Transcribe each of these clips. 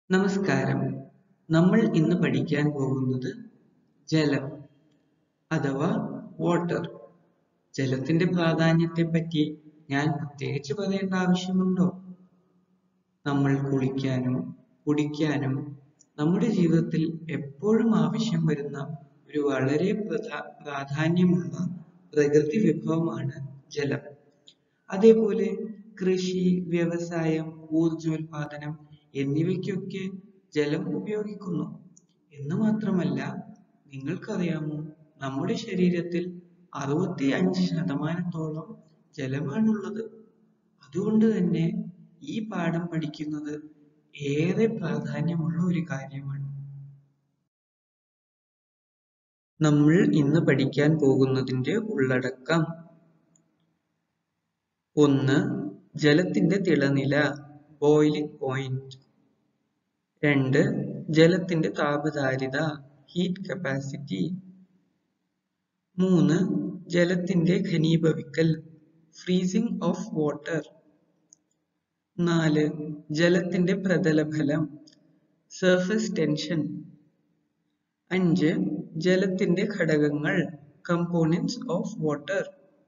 നമസ്കാരം നമ്മൾ ഇന്ന് പഠിക്കാൻ പോകുന്നത് ജലം അഥവാ വാട്ടർ ജലത്തിന്റെ പ്രാധാന്യത്തെ പറ്റി ഞാൻ പ്രത്യേകിച്ച് പറയേണ്ട ആവശ്യമുണ്ടോ നമ്മൾ കുളിക്കാനും കുടിക്കാനും നമ്മുടെ ജീവിതത്തിൽ എപ്പോഴും ആവശ്യം വരുന്ന ഒരു വളരെ പ്രധാ പ്രാധാന്യമുള്ള പ്രകൃതി വിഭവമാണ് ജലം അതേപോലെ കൃഷി വ്യവസായം ഊർജോൽപാദനം എന്നിവയ്ക്കൊക്കെ ജലം ഉപയോഗിക്കുന്നു എന്ന് മാത്രമല്ല നിങ്ങൾക്കറിയാമോ നമ്മുടെ ശരീരത്തിൽ അറുപത്തി അഞ്ച് ശതമാനത്തോളം ജലമാണുള്ളത് അതുകൊണ്ട് തന്നെ ഈ പാഠം പഠിക്കുന്നത് ഏറെ പ്രാധാന്യമുള്ള ഒരു കാര്യമാണ് നമ്മൾ ഇന്ന് പഠിക്കാൻ പോകുന്നതിന്റെ ഉള്ളടക്കം ഒന്ന് ജലത്തിന്റെ തിളനില ബോയിലിംഗ് പോയിന്റ് രണ്ട് ജലത്തിന്റെ താപധാരിത ഹീറ്റ് കപ്പാസിറ്റി മൂന്ന് ജലത്തിന്റെ ഘനീഭവിക്കൽ ഫ്രീസിംഗ് ഓഫ് വാട്ടർ നാല് ജലത്തിന്റെ പ്രതലഫലം സർഫസ് ടെൻഷൻ അഞ്ച് ജലത്തിന്റെ ഘടകങ്ങൾ കമ്പോണൻസ് ഓഫ് വാട്ടർ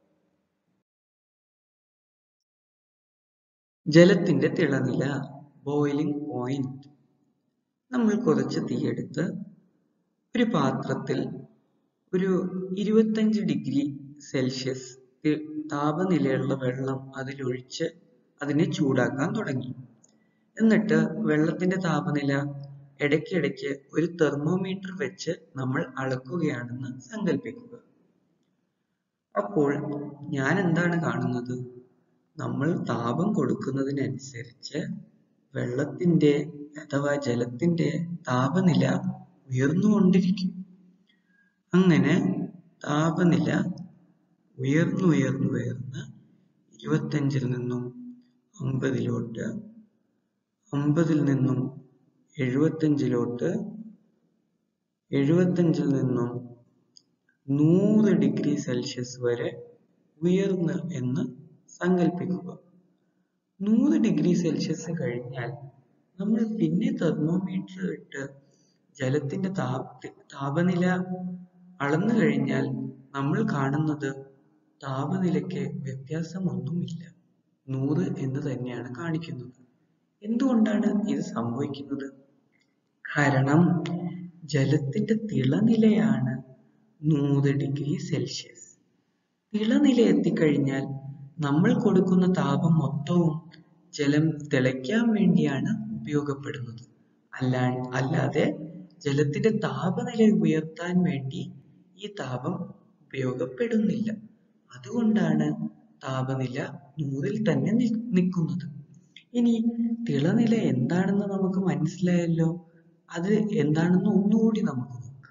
ജലത്തിന്റെ തിളനില ബോയിലിംഗ് പോയിന്റ് നമ്മൾ കുറച്ച് തീയെടുത്ത് ഒരു പാത്രത്തിൽ ഒരു ഇരുപത്തഞ്ച് ഡിഗ്രി സെൽഷ്യസ് താപനിലയുള്ള വെള്ളം അതിലൊഴിച്ച് അതിനെ ചൂടാക്കാൻ തുടങ്ങി എന്നിട്ട് വെള്ളത്തിന്റെ താപനില ഇടയ്ക്കിടയ്ക്ക് ഒരു തെർമോമീറ്റർ വെച്ച് നമ്മൾ അളക്കുകയാണെന്ന് സങ്കല്പിക്കുക അപ്പോൾ ഞാൻ എന്താണ് കാണുന്നത് നമ്മൾ താപം കൊടുക്കുന്നതിനനുസരിച്ച് വെള്ളത്തിന്റെ അഥവാ ജലത്തിന്റെ താപനില ഉയർന്നുകൊണ്ടിരിക്കും അങ്ങനെ താപനില ഉയർന്നുയർന്നു ഉയർന്ന് ഇരുപത്തഞ്ചിൽ നിന്നും അമ്പതിലോട്ട് അമ്പതിൽ നിന്നും എഴുപത്തഞ്ചിലോട്ട് എഴുപത്തഞ്ചിൽ നിന്നും നൂറ് ഡിഗ്രി സെൽഷ്യസ് വരെ ഉയർന്ന് എന്ന് സങ്കല്പിക്കുക നൂറ് ഡിഗ്രി സെൽഷ്യസ് കഴിഞ്ഞാൽ നമ്മൾ പിന്നെ തെർമോമീറ്റർ ഇട്ട് ജലത്തിന്റെ താപ താപനില അളന്നു കഴിഞ്ഞാൽ നമ്മൾ കാണുന്നത് താപനിലയ്ക്ക് വ്യത്യാസമൊന്നുമില്ല നൂറ് എന്ന് തന്നെയാണ് കാണിക്കുന്നത് എന്തുകൊണ്ടാണ് ഇത് സംഭവിക്കുന്നത് കാരണം ജലത്തിന്റെ തിളനിലയാണ് നൂറ് ഡിഗ്രി സെൽഷ്യസ് തിളനില എത്തിക്കഴിഞ്ഞാൽ നമ്മൾ കൊടുക്കുന്ന താപം മൊത്തവും ജലം തിളയ്ക്കാൻ വേണ്ടിയാണ് ഉപയോഗപ്പെടുന്നത് അല്ലാ അല്ലാതെ ജലത്തിന്റെ താപനില ഉയർത്താൻ വേണ്ടി ഈ താപം ഉപയോഗപ്പെടുന്നില്ല അതുകൊണ്ടാണ് താപനില നൂറിൽ തന്നെ നിൽക്കുന്നത് ഇനി തിളനില എന്താണെന്ന് നമുക്ക് മനസ്സിലായല്ലോ അത് എന്താണെന്ന് ഒന്നുകൂടി നമുക്ക് നോക്കാം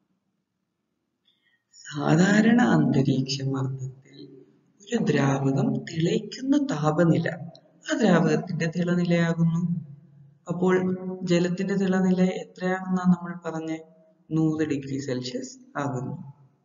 സാധാരണ അന്തരീക്ഷ മർദ്ദത്തിൽ ഒരു ദ്രാവകം തിളയ്ക്കുന്ന താപനില ആ ദ്രാവകത്തിന്റെ തിളനിലയാകുന്നു അപ്പോൾ ജലത്തിന്റെ തിളനില എത്രയാണെന്നാ നമ്മൾ പറഞ്ഞ നൂറ് ഡിഗ്രി സെൽഷ്യസ് ആകുന്നു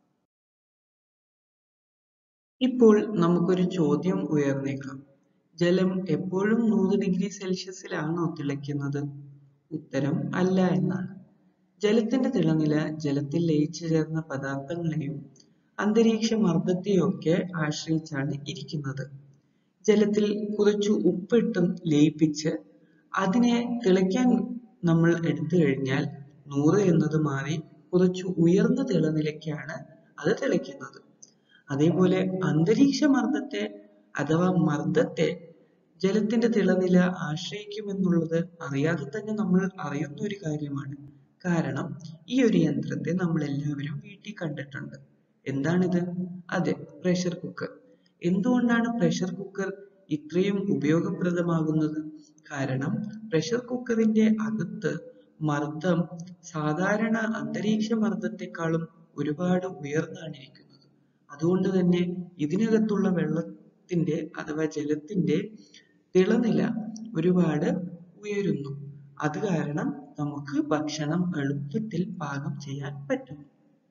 ഇപ്പോൾ നമുക്കൊരു ചോദ്യം ഉയർന്നേക്കാം ജലം എപ്പോഴും നൂറ് ഡിഗ്രി സെൽഷ്യസിലാണോ തിളയ്ക്കുന്നത് ഉത്തരം അല്ല എന്നാണ് ജലത്തിന്റെ തിളനില ജലത്തിൽ ലയിച്ചു ചേർന്ന പദാർത്ഥങ്ങളെയും അന്തരീക്ഷ മർദ്ദത്തെയൊക്കെ ആശ്രയിച്ചാണ് ഇരിക്കുന്നത് ജലത്തിൽ കുറച്ചു ഉപ്പിട്ടും ലയിപ്പിച്ച് അതിനെ തിളയ്ക്കാൻ നമ്മൾ എടുത്തു കഴിഞ്ഞാൽ നൂറ് എന്നത് മാറി കുറച്ചു ഉയർന്ന തിളനിലയ്ക്കാണ് അത് തിളയ്ക്കുന്നത് അതേപോലെ അന്തരീക്ഷ മർദ്ദത്തെ അഥവാ മർദ്ദത്തെ ജലത്തിന്റെ തിളനില ആശ്രയിക്കുമെന്നുള്ളത് അറിയാതെ തന്നെ നമ്മൾ അറിയുന്ന ഒരു കാര്യമാണ് കാരണം ഈ ഒരു യന്ത്രത്തെ നമ്മൾ എല്ലാവരും വീട്ടിൽ കണ്ടിട്ടുണ്ട് എന്താണിത് അതെ പ്രഷർ കുക്കർ എന്തുകൊണ്ടാണ് പ്രഷർ കുക്കർ ഇത്രയും ഉപയോഗപ്രദമാകുന്നത് കാരണം പ്രഷർ കുക്കറിന്റെ അകത്ത് മർദ്ദം സാധാരണ അന്തരീക്ഷ മർദ്ദത്തെക്കാളും ഒരുപാട് ഉയർന്നാണ് ഇരിക്കുന്നത് അതുകൊണ്ട് തന്നെ ഇതിനകത്തുള്ള വെള്ളത്തിന്റെ അഥവാ ജലത്തിന്റെ തിളനില ഒരുപാട് ഉയരുന്നു അത് കാരണം നമുക്ക് ഭക്ഷണം എളുപ്പത്തിൽ പാകം ചെയ്യാൻ പറ്റും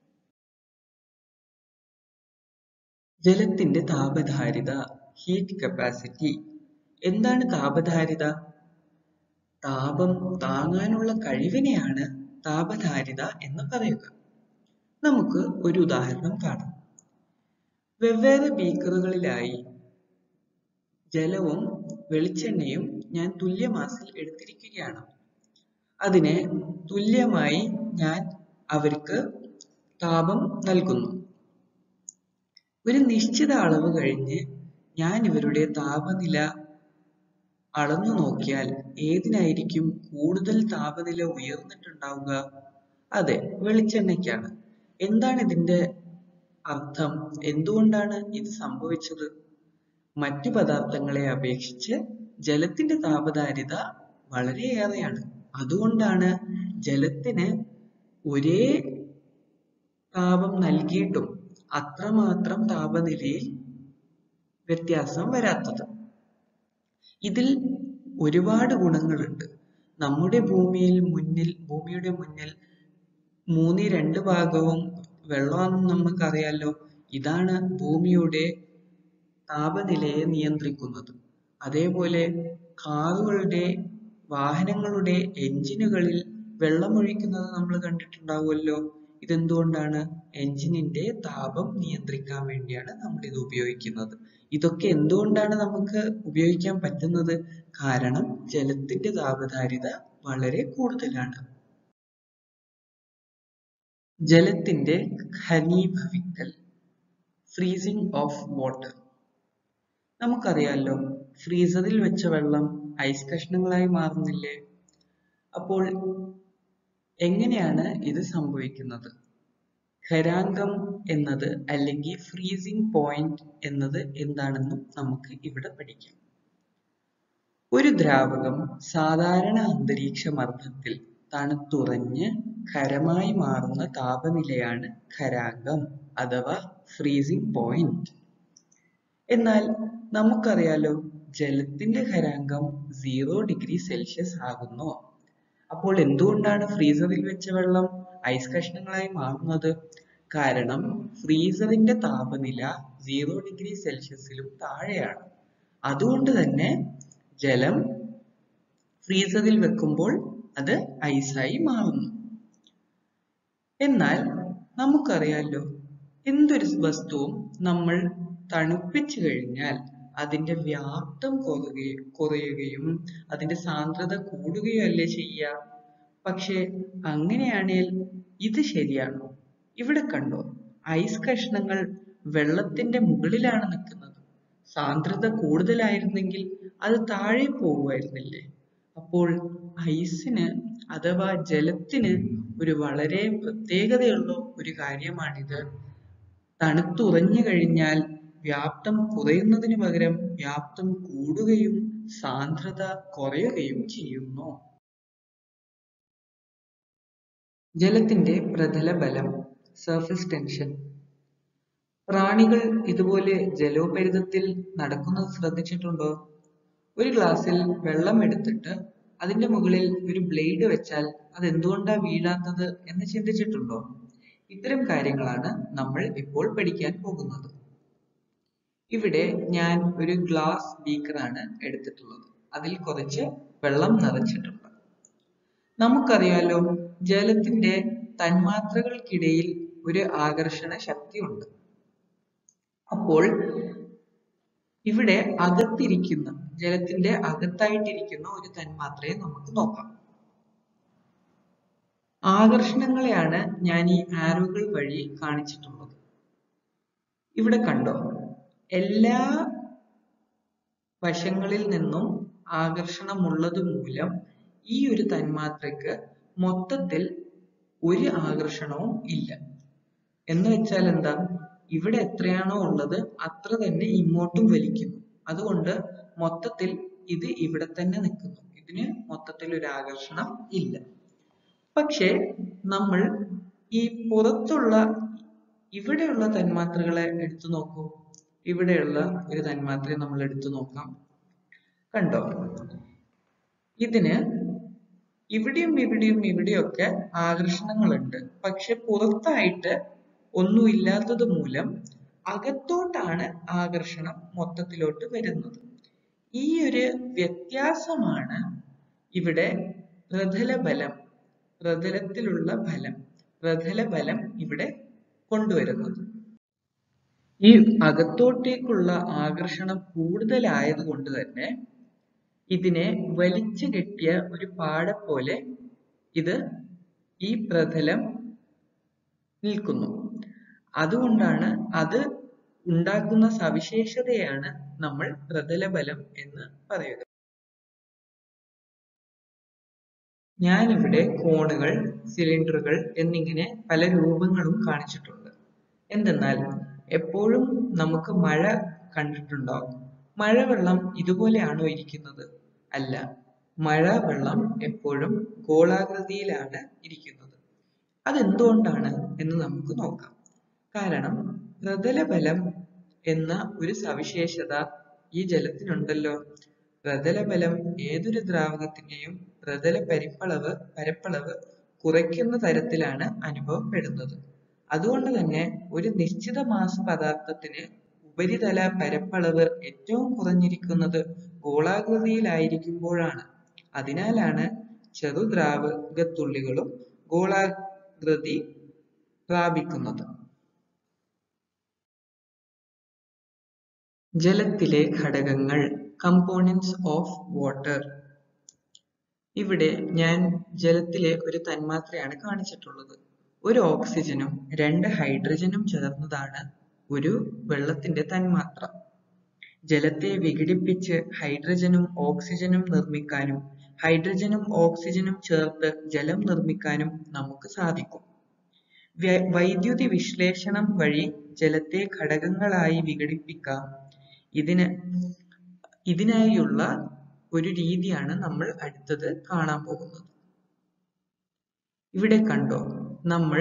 ജലത്തിന്റെ താപധാരിത ഹീറ്റ് കപ്പാസിറ്റി എന്താണ് താപധാരിത താപം താങ്ങാനുള്ള കഴിവിനെയാണ് താപധാരിത എന്ന് പറയുക നമുക്ക് ഒരു ഉദാഹരണം കാണാം വെവ്വേറെ ബീക്കറുകളിലായി ജലവും വെളിച്ചെണ്ണയും ഞാൻ തുല്യമാസിൽ എടുത്തിരിക്കുകയാണ് അതിനെ തുല്യമായി ഞാൻ അവർക്ക് താപം നൽകുന്നു ഒരു നിശ്ചിത അളവ് കഴിഞ്ഞ് ഞാൻ ഇവരുടെ താപനില അളന്നു നോക്കിയാൽ ഏതിനായിരിക്കും കൂടുതൽ താപനില ഉയർന്നിട്ടുണ്ടാവുക അതെ വെളിച്ചെണ്ണയ്ക്കാണ് എന്താണ് ഇതിന്റെ അർത്ഥം എന്തുകൊണ്ടാണ് ഇത് സംഭവിച്ചത് മറ്റു പദാർത്ഥങ്ങളെ അപേക്ഷിച്ച് ജലത്തിന്റെ താപധാരിത വളരെയേറെയാണ് അതുകൊണ്ടാണ് ജലത്തിന് ഒരേ താപം നൽകിയിട്ടും അത്രമാത്രം താപനിലയിൽ വ്യത്യാസം വരാത്തത് ഇതിൽ ഒരുപാട് ഗുണങ്ങളുണ്ട് നമ്മുടെ ഭൂമിയിൽ മുന്നിൽ ഭൂമിയുടെ മുന്നിൽ മൂന്നിൽ രണ്ട് ഭാഗവും വെള്ളമാണെന്ന് നമുക്കറിയാലോ ഇതാണ് ഭൂമിയുടെ താപനിലയെ നിയന്ത്രിക്കുന്നത് അതേപോലെ കാറുകളുടെ വാഹനങ്ങളുടെ എഞ്ചിനുകളിൽ വെള്ളമൊഴിക്കുന്നത് നമ്മൾ കണ്ടിട്ടുണ്ടാവുമല്ലോ ഇതെന്തുകൊണ്ടാണ് എഞ്ചിനിന്റെ താപം നിയന്ത്രിക്കാൻ വേണ്ടിയാണ് നമ്മൾ ഇത് ഉപയോഗിക്കുന്നത് ഇതൊക്കെ എന്തുകൊണ്ടാണ് നമുക്ക് ഉപയോഗിക്കാൻ പറ്റുന്നത് കാരണം ജലത്തിന്റെ താപധാരിത വളരെ കൂടുതലാണ് ജലത്തിന്റെ ഘനീഭവിക്കൽ ഫ്രീസിംഗ് ഓഫ് വാട്ടർ നമുക്കറിയാലോ ഫ്രീസറിൽ വെച്ച വെള്ളം ഐസ് കഷ്ണങ്ങളായി മാറുന്നില്ലേ അപ്പോൾ എങ്ങനെയാണ് ഇത് സംഭവിക്കുന്നത് ഖരാങ്കം എന്നത് അല്ലെങ്കിൽ ഫ്രീസിംഗ് പോയിന്റ് എന്നത് എന്താണെന്നും നമുക്ക് ഇവിടെ പഠിക്കാം ഒരു ദ്രാവകം സാധാരണ അന്തരീക്ഷ മർദ്ദത്തിൽ തണുത്തുറഞ്ഞ് ഖരമായി മാറുന്ന താപനിലയാണ് ഖരാങ്കം അഥവാ ഫ്രീസിംഗ് പോയിന്റ് എന്നാൽ നമുക്കറിയാലോ ജലത്തിന്റെ ഖരാങ്കം സീറോ ഡിഗ്രി സെൽഷ്യസ് ആകുന്നു അപ്പോൾ എന്തുകൊണ്ടാണ് ഫ്രീസറിൽ വെച്ച വെള്ളം ഐസ് കഷ്ണങ്ങളായി മാറുന്നത് കാരണം ഫ്രീസറിന്റെ താപനില സീറോ ഡിഗ്രി സെൽഷ്യസിലും താഴെയാണ് അതുകൊണ്ട് തന്നെ ജലം ഫ്രീസറിൽ വെക്കുമ്പോൾ അത് ഐസായി മാറുന്നു എന്നാൽ നമുക്കറിയാലോ എന്തൊരു വസ്തുവും നമ്മൾ തണുപ്പിച്ചു കഴിഞ്ഞാൽ അതിന്റെ വ്യാപ്തം കുറയുകയും കുറയുകയും അതിന്റെ സാന്ദ്രത കൂടുകയോ അല്ലേ ചെയ്യുക പക്ഷെ അങ്ങനെയാണെങ്കിൽ ഇത് ശരിയാണോ ഇവിടെ കണ്ടോ ഐസ് കഷ്ണങ്ങൾ വെള്ളത്തിന്റെ മുകളിലാണ് നിൽക്കുന്നത് സാന്ദ്രത കൂടുതലായിരുന്നെങ്കിൽ അത് താഴെ പോകുമായിരുന്നില്ലേ അപ്പോൾ ഐസിന് അഥവാ ജലത്തിന് ഒരു വളരെ പ്രത്യേകതയുള്ള ഒരു കാര്യമാണിത് തണുത്തുറഞ്ഞു കഴിഞ്ഞാൽ വ്യാപ്തം കുറയുന്നതിന് പകരം വ്യാപ്തം കൂടുകയും സാന്ദ്രത കുറയുകയും ചെയ്യുന്നു ജലത്തിന്റെ പ്രതല ബലം സർഫസ് ടെൻഷൻ പ്രാണികൾ ഇതുപോലെ ജലോപരിതത്തിൽ നടക്കുന്നത് ശ്രദ്ധിച്ചിട്ടുണ്ടോ ഒരു ഗ്ലാസ്സിൽ വെള്ളം എടുത്തിട്ട് അതിന്റെ മുകളിൽ ഒരു ബ്ലേഡ് വെച്ചാൽ അത് എന്തുകൊണ്ടാ വീഴാത്തത് എന്ന് ചിന്തിച്ചിട്ടുണ്ടോ ഇത്തരം കാര്യങ്ങളാണ് നമ്മൾ ഇപ്പോൾ പഠിക്കാൻ പോകുന്നത് ഇവിടെ ഞാൻ ഒരു ഗ്ലാസ് ബീക്കറാണ് എടുത്തിട്ടുള്ളത് അതിൽ കുറച്ച് വെള്ളം നിറച്ചിട്ടുണ്ട് നമുക്കറിയാലോ ജലത്തിന്റെ തന്മാത്രകൾക്കിടയിൽ ഒരു ആകർഷണ ശക്തിയുണ്ട് അപ്പോൾ ഇവിടെ അകത്തിരിക്കുന്ന ജലത്തിന്റെ അകത്തായിട്ടിരിക്കുന്ന ഒരു തന്മാത്രയെ നമുക്ക് നോക്കാം ആകർഷണങ്ങളെയാണ് ഞാൻ ഈ ആരോകൾ വഴി കാണിച്ചിട്ടുള്ളത് ഇവിടെ കണ്ടോ എല്ലാ വശങ്ങളിൽ നിന്നും ആകർഷണമുള്ളത് മൂലം ഈ ഒരു തന്മാത്രയ്ക്ക് മൊത്തത്തിൽ ഒരു ആകർഷണവും ഇല്ല എന്ന് വെച്ചാൽ എന്താ ഇവിടെ എത്രയാണോ ഉള്ളത് അത്ര തന്നെ ഇങ്ങോട്ടും വലിക്കുന്നു അതുകൊണ്ട് മൊത്തത്തിൽ ഇത് ഇവിടെ തന്നെ നിൽക്കുന്നു ഇതിന് മൊത്തത്തിൽ ഒരു ആകർഷണം ഇല്ല പക്ഷെ നമ്മൾ ഈ പുറത്തുള്ള ഇവിടെയുള്ള തന്മാത്രകളെ എടുത്തു നോക്കൂ ഇവിടെയുള്ള ഒരു തന്മാത്രയെ നമ്മൾ എടുത്തു നോക്കാം കണ്ടോ ഇതിന് ഇവിടെയും ഇവിടെയും ഇവിടെയൊക്കെ ആകർഷണങ്ങളുണ്ട് പക്ഷെ പുറത്തായിട്ട് ഒന്നുമില്ലാത്തത് മൂലം അകത്തോട്ടാണ് ആകർഷണം മൊത്തത്തിലോട്ട് വരുന്നത് ഈ ഒരു വ്യത്യാസമാണ് ഇവിടെ പ്രതല ബലം പ്രതലത്തിലുള്ള ബലം പ്രതല ബലം ഇവിടെ കൊണ്ടുവരുന്നത് ഈ അകത്തോട്ടേക്കുള്ള ആകർഷണം കൂടുതലായത് കൊണ്ട് തന്നെ ഇതിനെ വലിച്ചു കെട്ടിയ ഒരു പാട പോലെ ഇത് ഈ പ്രതലം നിൽക്കുന്നു അതുകൊണ്ടാണ് അത് ഉണ്ടാക്കുന്ന സവിശേഷതയാണ് നമ്മൾ പ്രതലബലം എന്ന് പറയുക ഞാനിവിടെ കോണുകൾ സിലിണ്ടറുകൾ എന്നിങ്ങനെ പല രൂപങ്ങളും കാണിച്ചിട്ടുണ്ട് എന്തെന്നാൽ എപ്പോഴും നമുക്ക് മഴ കണ്ടിട്ടുണ്ടാവും മഴവെള്ളം ഇതുപോലെയാണോ ഇരിക്കുന്നത് അല്ല മഴ വെള്ളം എപ്പോഴും ഗോളാകൃതിയിലാണ് ഇരിക്കുന്നത് അതെന്തുകൊണ്ടാണ് എന്ന് നമുക്ക് നോക്കാം കാരണം പ്രതലബലം എന്ന ഒരു സവിശേഷത ഈ ജലത്തിനുണ്ടല്ലോ പ്രതലബലം ഏതൊരു ദ്രാവകത്തിന്റെയും പ്രതല പരിപ്പളവ് പരപ്പളവ് കുറയ്ക്കുന്ന തരത്തിലാണ് അനുഭവപ്പെടുന്നത് അതുകൊണ്ട് തന്നെ ഒരു നിശ്ചിത മാസ പദാർത്ഥത്തിന് ഉപരിതല പരപ്പളവ് ഏറ്റവും കുറഞ്ഞിരിക്കുന്നത് ഗോളാകൃതിയിലായിരിക്കുമ്പോഴാണ് അതിനാലാണ് ചെറുദ്രാവകത്തുള്ളികളും ഗോളാകൃതി പ്രാപിക്കുന്നത് ജലത്തിലെ ഘടകങ്ങൾ കമ്പോണൻസ് ഓഫ് വാട്ടർ ഇവിടെ ഞാൻ ജലത്തിലെ ഒരു തന്മാത്രയാണ് കാണിച്ചിട്ടുള്ളത് ഒരു ഓക്സിജനും രണ്ട് ഹൈഡ്രജനും ചേർന്നതാണ് ഒരു വെള്ളത്തിന്റെ തന്മാത്ര ജലത്തെ വിഘടിപ്പിച്ച് ഹൈഡ്രജനും ഓക്സിജനും നിർമ്മിക്കാനും ഹൈഡ്രജനും ഓക്സിജനും ചേർത്ത് ജലം നിർമ്മിക്കാനും നമുക്ക് സാധിക്കും വൈദ്യുതി വിശ്ലേഷണം വഴി ജലത്തെ ഘടകങ്ങളായി വിഘടിപ്പിക്കാം ഇതിന് ഇതിനായുള്ള ഒരു രീതിയാണ് നമ്മൾ അടുത്തത് കാണാൻ പോകുന്നത് ഇവിടെ കണ്ടോ നമ്മൾ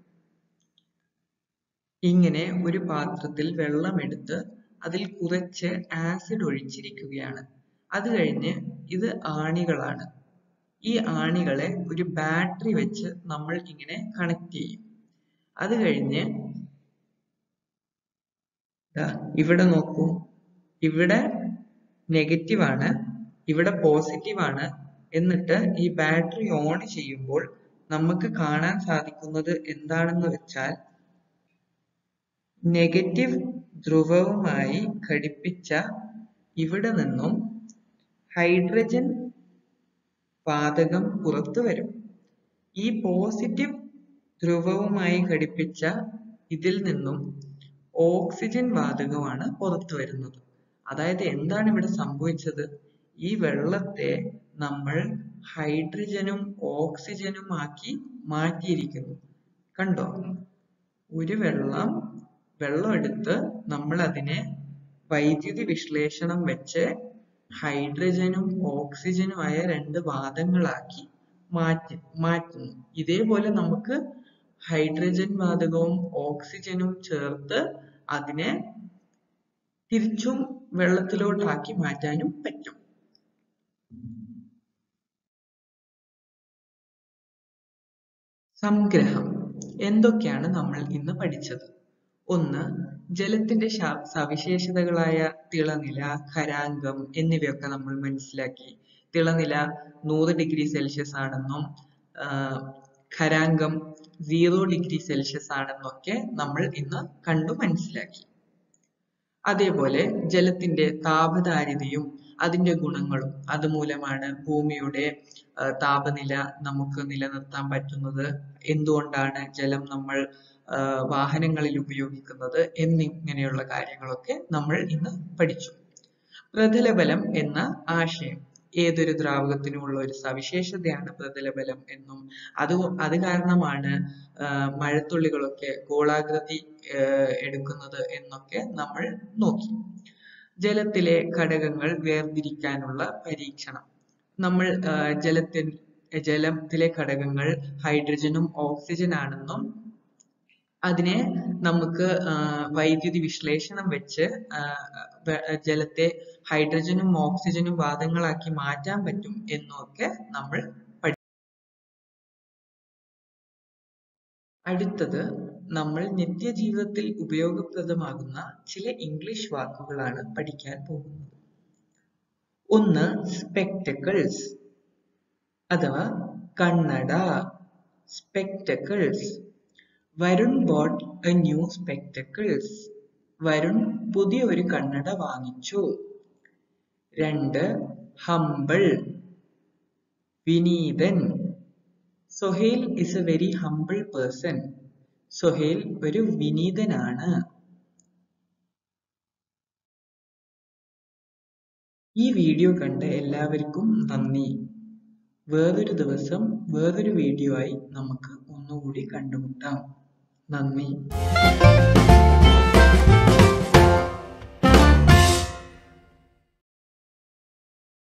ഇങ്ങനെ ഒരു പാത്രത്തിൽ വെള്ളമെടുത്ത് അതിൽ കുറച്ച് ആസിഡ് ഒഴിച്ചിരിക്കുകയാണ് അത് കഴിഞ്ഞ് ഇത് ആണികളാണ് ഈ ആണികളെ ഒരു ബാറ്ററി വെച്ച് നമ്മൾ ഇങ്ങനെ കണക്ട് ചെയ്യും അത് കഴിഞ്ഞ് ഇവിടെ നോക്കൂ ഇവിടെ നെഗറ്റീവ് ആണ് ഇവിടെ പോസിറ്റീവ് ആണ് എന്നിട്ട് ഈ ബാറ്ററി ഓൺ ചെയ്യുമ്പോൾ നമുക്ക് കാണാൻ സാധിക്കുന്നത് എന്താണെന്ന് വെച്ചാൽ നെഗറ്റീവ് ധ്രുവവുമായി ഘടിപ്പിച്ച ഇവിടെ നിന്നും ഹൈഡ്രജൻ വാതകം പുറത്തു വരും ഈ പോസിറ്റീവ് ധ്രുവവുമായി ഘടിപ്പിച്ച ഇതിൽ നിന്നും ഓക്സിജൻ വാതകമാണ് പുറത്തു വരുന്നത് അതായത് എന്താണ് ഇവിടെ സംഭവിച്ചത് ഈ വെള്ളത്തെ നമ്മൾ ഹൈഡ്രജനും ഓക്സിജനും ആക്കി മാറ്റിയിരിക്കുന്നു കണ്ടോ ഒരു വെള്ളം വെള്ളം എടുത്ത് നമ്മൾ അതിനെ വൈദ്യുതി വിശ്ലേഷണം വെച്ച് ഹൈഡ്രജനും ഓക്സിജനും ആയ രണ്ട് വാതങ്ങളാക്കി മാറ്റി മാറ്റുന്നു ഇതേപോലെ നമുക്ക് ഹൈഡ്രജൻ വാതകവും ഓക്സിജനും ചേർത്ത് അതിനെ തിരിച്ചും വെള്ളത്തിലോട്ടാക്കി മാറ്റാനും പറ്റും സംഗ്രഹം എന്തൊക്കെയാണ് നമ്മൾ ഇന്ന് പഠിച്ചത് ഒന്ന് ജലത്തിന്റെ സവിശേഷതകളായ തിളനില ഖരാങ്കം എന്നിവയൊക്കെ നമ്മൾ മനസ്സിലാക്കി തിളനില നൂറ് ഡിഗ്രി സെൽഷ്യസ് ആണെന്നും ഖരാങ്കം സീറോ ഡിഗ്രി സെൽഷ്യസ് ആണെന്നൊക്കെ നമ്മൾ ഇന്ന് കണ്ടു മനസ്സിലാക്കി അതേപോലെ ജലത്തിന്റെ താപധാരിതയും അതിന്റെ ഗുണങ്ങളും അതുമൂലമാണ് ഭൂമിയുടെ താപനില നമുക്ക് നിലനിർത്താൻ പറ്റുന്നത് എന്തുകൊണ്ടാണ് ജലം നമ്മൾ വാഹനങ്ങളിൽ ഉപയോഗിക്കുന്നത് എന്നിങ്ങനെയുള്ള കാര്യങ്ങളൊക്കെ നമ്മൾ ഇന്ന് പഠിച്ചു പ്രതലബലം എന്ന ആശയം ഏതൊരു ദ്രാവകത്തിനുമുള്ള ഒരു സവിശേഷതയാണ് പ്രതലബലം എന്നും അത് അത് കാരണമാണ് മഴത്തുള്ളികളൊക്കെ ഗോളാകൃതി എടുക്കുന്നത് എന്നൊക്കെ നമ്മൾ നോക്കി ജലത്തിലെ ഘടകങ്ങൾ വേർതിരിക്കാനുള്ള പരീക്ഷണം നമ്മൾ ജലത്തിൽ ജലത്തിലെ ഘടകങ്ങൾ ഹൈഡ്രജനും ഓക്സിജൻ ആണെന്നും അതിനെ നമുക്ക് വൈദ്യുതി വിശ്ലേഷണം വെച്ച് ജലത്തെ ഹൈഡ്രജനും ഓക്സിജനും വാതകങ്ങളാക്കി മാറ്റാൻ പറ്റും എന്നൊക്കെ നമ്മൾ പഠി അടുത്തത് നമ്മൾ നിത്യജീവിതത്തിൽ ഉപയോഗപ്രദമാകുന്ന ചില ഇംഗ്ലീഷ് വാക്കുകളാണ് പഠിക്കാൻ പോകുന്നത് ഒന്ന് സ്പെക്ടക്കിൾസ് അഥവാ കണ്ണട spectacles Varun bought a new spectacles Varun പുതിയ ഒരു കണ്ണട വാങ്ങിച്ചു രണ്ട് ഹംബിൾ വിനീതൻ Sohail is a very humble person Sohail ഒരു വിനീതനാണ് ഈ വീഡിയോ കണ്ട എല്ലാവർക്കും നന്ദി വേറൊരു ദിവസം വേറൊരു വീഡിയോ ആയി നമുക്ക് ഒന്നുകൂടി കണ്ടുമുട്ടാം നന്ദി